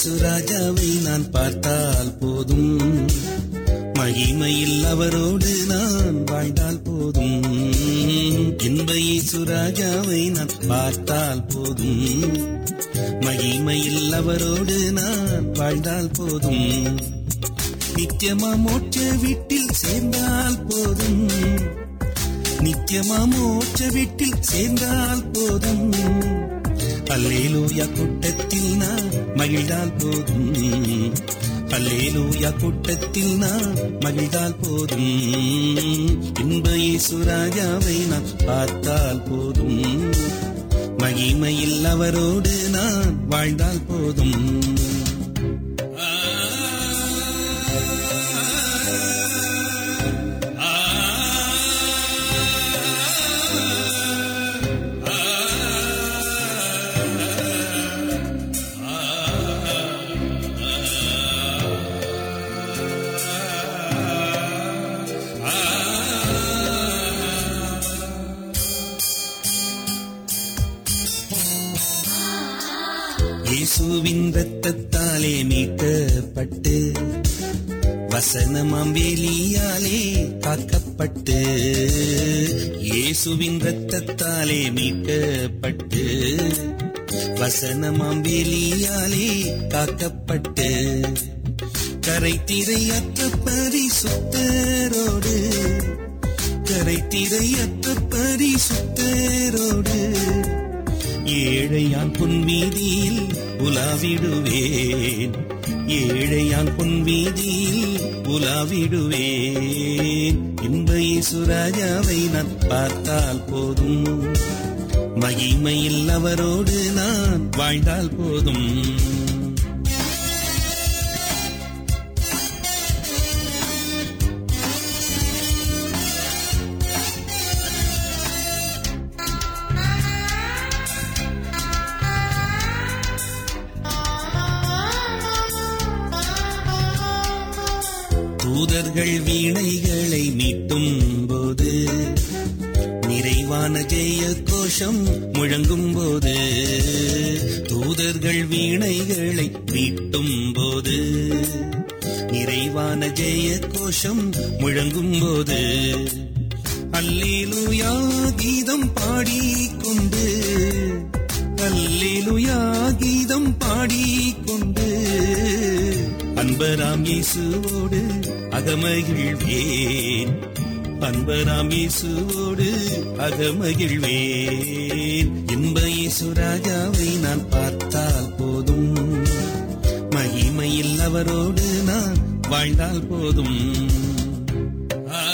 ராஜாவை நான் பார்த்தால் போதும் மகிமையில் அவரோடு நான் வாழ்ந்தால் போதும் இன்ப இயேசு ராஜாவை நான் பார்த்தால் போதும் மகிமையில் அவரோடு நான் வாழ்ந்தால் போதும் நித்தியமா மோட்ச வீட்டில் சேர்ந்தால் போதும் நித்தியமா மோட்ச வீட்டில் சேர்ந்தால் போதும் அல்லேலூயா கூட்டத்தில் நான் மகிழ்ந்தால் போதும் அல்லேலூயா கூட்டத்தில் நான் மகிழ்ந்தால் போதும் இன்ப இயேசு ராஜாவை நான் பார்த்தால் போதும் மகிமையில் அவரோடு நான் வாழ்ந்தால் போதும் இயேசுவின் ரத்தத்தாலே மீட்கப்பட்டு வசனமாம் வேலியாலே காக்கப்பட்டு இயேசுவின் ரத்தத்தாலே மீட்கப்பட்டு வசனமாம் வேலியாலே காக்கப்பட்டு கரை திரையற்ற பரிசுத்தரோடு கரை திரையற்ற பரிசுத்தரோடு ஏழையான் பொன் வீதியில் உலாவிடுவேன் ஏழையான் பொன் வீதியில் உலாவிடுவேன் இன்ப இயேசுராஜாவை நான் பார்த்தால் போதும் மகிமையில் அவரோடு நான் வாழ்ந்தால் போதும் தூதர்கள் வீணைகளை மீட்டும் போது நிறைவான ஜெய கோஷம் முழங்கும் போது தூதர்கள் வீணைகளை மீட்டும் போது நிறைவான ஜெய கோஷம் முழங்கும் போது அல்லேலூயா கீதம் பாடிக்கொண்டு அல்லேலூயா கீதம் பாடிக்கொண்டு அன்பராம் இயேசுவோடு அகமகிழ்வேன் அன்பராம் இயேசுவோடு அகமகிழ்வேன் இன்ப இயேசு ராஜாவை நான் பார்த்தால் போதும் மகிமையில் அவரோடு நான் வாழ்ந்தால் போதும் ஆ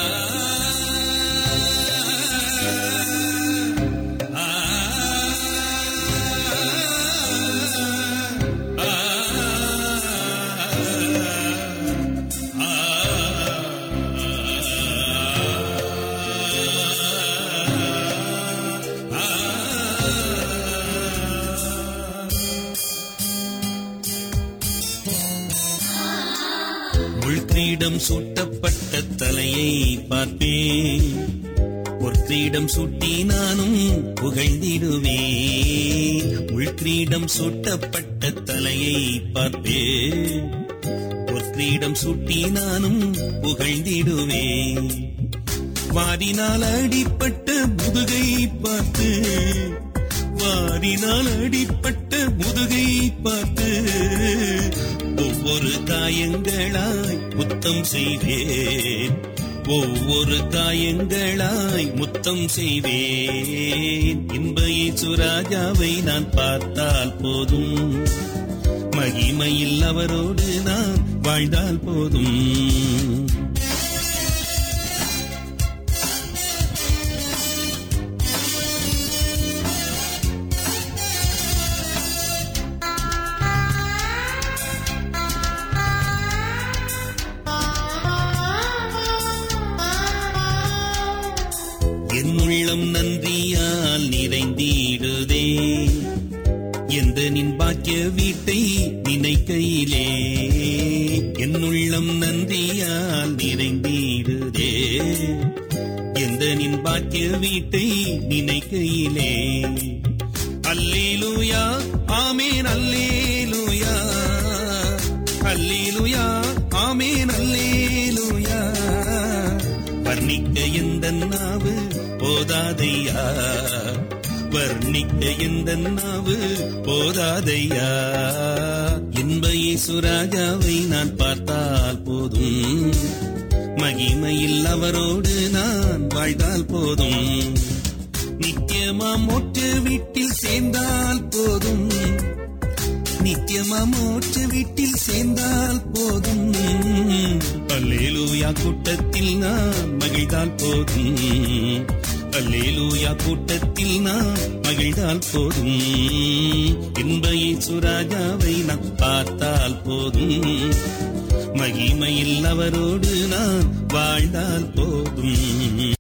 முள்கிரீடம் சூட்டப்பட்ட தலையை பார்ப்பேன் பொற்கிரீடம் சூட்டி நானும் புகழ்ந்திடுவேன் முள்கிரீடம் சூட்டப்பட்ட தலையை பார்ப்பேன் பொற்கிரீடம் சூட்டி நானும் புகழ்ந்திடுவேன் வாரினால் அடிப்பட்ட முதுகை பார்த்து வாரினால் அடிப்பட்ட முதுகை பார்த்து ஒவ்வொரு காயங்களாய் முத்தம் செய்வேன் ஒவ்வொரு காயங்களாய் முத்தம் செய்வேன் இன்ப ராஜாவை நான் பார்த்தால் போதும் மகிமையில் அவரோடு நான் வாழ்ந்தால் போதும் என் உள்ளம் நன்றியால் நிறைந்திடுதே எந்த நின் பாக்கிய வீட்டை நினைக்கையிலே என் உள்ளம் நன்றியால் நிறைந்திடுதே எந்த நின் பாக்கிய வீட்டை நினைக்கையிலே அல்லேலூயா ஆமேன் அல்லேலூயா அல்லேலுயா ஆமேன் அல்லேலுயா வர்ணிக்க எந்த நாவு போதாதையா வர்ணிக்க எந்த நாவு போதாதையா இன்ப இயேசுராஜாவை நான் பார்த்தால் போதும் மகிமையில் அவரோடு நான் வாழ்ந்தால் போதும் நித்தியமாம் மோற்று வீட்டில் சேர்ந்தால் போதும் நித்தியமாம் மோற்று வீட்டில் சேர்ந்தால் போதும் அல்லேலூயா கூட்டத்தில் நான் மகிழ்ந்தால் போதும் அல்லேலூயா கூட்டத்தில் நான் மகிழ்ந்தால் போதும் இன்பையை சுராஜாவை நான் பார்த்தால் போதும் மகிமையில் அவரோடு நான் வாழ்ந்தால் போதும்